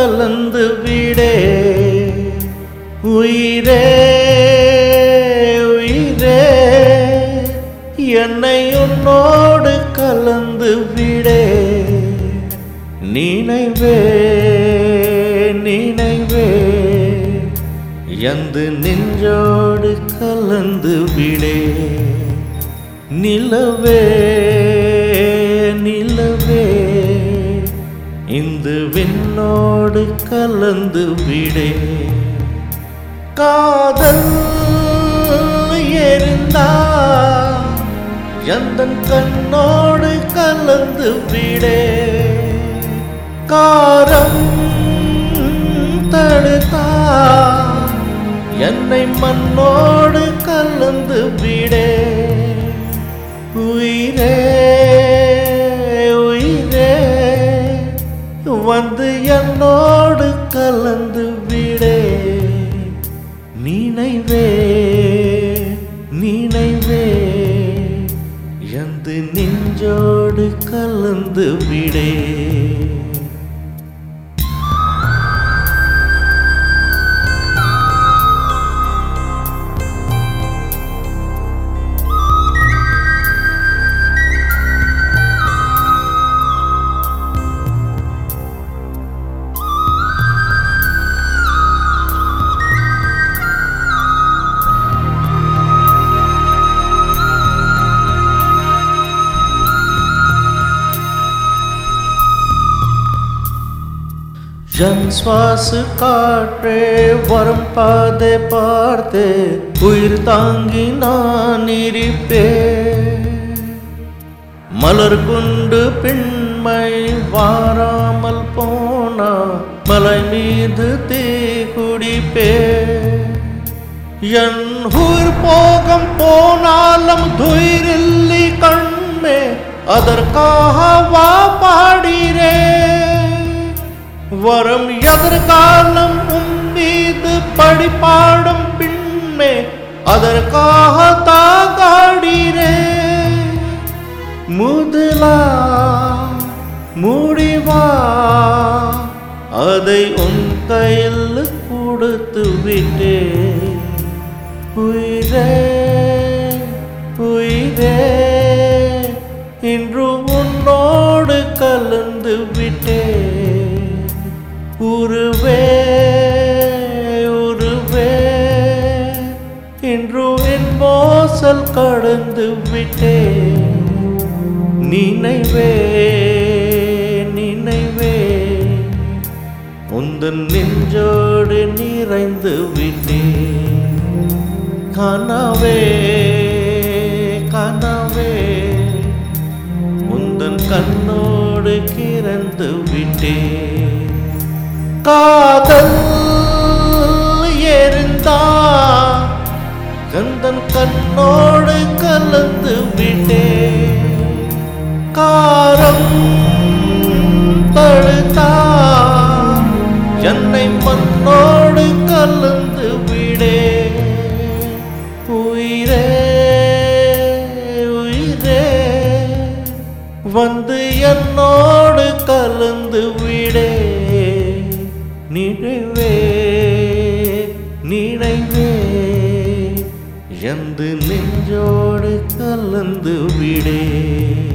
கலந்து விடே உயிரே உயிரே என்னை உன்னோடு கலந்து விடே நினைவே நினைவே எந்து நெஞ்சோடு கலந்து விடே நிலவே நிலவே இந்த விண்ணோடு கலந்து விடே காதல் எரிந்தா எந்தன் கண்ணோடு கலந்து விடே காரம் தடுத்தா என்னை மண்ணோடு கலந்து விடே உயிரே உயிரே வந்து என்னோடு கலந்து விடே நினைவே நினைவே எந்து நெஞ்சோடு கலந்து விடே என் சுவாச காற்றே வரும் பாதை பார்த்து உயிர் தாங்கி நான் இருப்பேன் மலர் கொண்டு பெண்மை வாராமல் போனா மலை மீது தீ குடிப்பே என் உயிர் போகம் போனாலும் துயிரில்லி கண்ணே அதற்காக வா பாடிரே வரும் எதிர்காலம் உன் மீது படிப்பாடும் பின்மே அதற்காக தாகாடிரே முதலா முடிவா அதை உன் கையில் கொடுத்து விட்டே உயிரே உயிரே இன்று உன்னோடு கலந்து விட்டே உருவே உருவே இன்று என் மோசல் கடந்து விட்டே நினைவே நினைவே உந்தன் நெஞ்சோடு நிறைந்து விட்டே கனவே கனவே உந்தன் கண்ணோடு கிறந்து விட்டே காதல் எரிந்தா கந்தன் கண்ணோடு கலந்து விட்டே காரம் தடுத்தா என்னை மண்ணோடு கலந்து விடே உயிரே உயிரே வந்து என்னோடு கலந்து விடே நினைவே நினைவே எந்து நெஞ்சோடு கலந்து விடே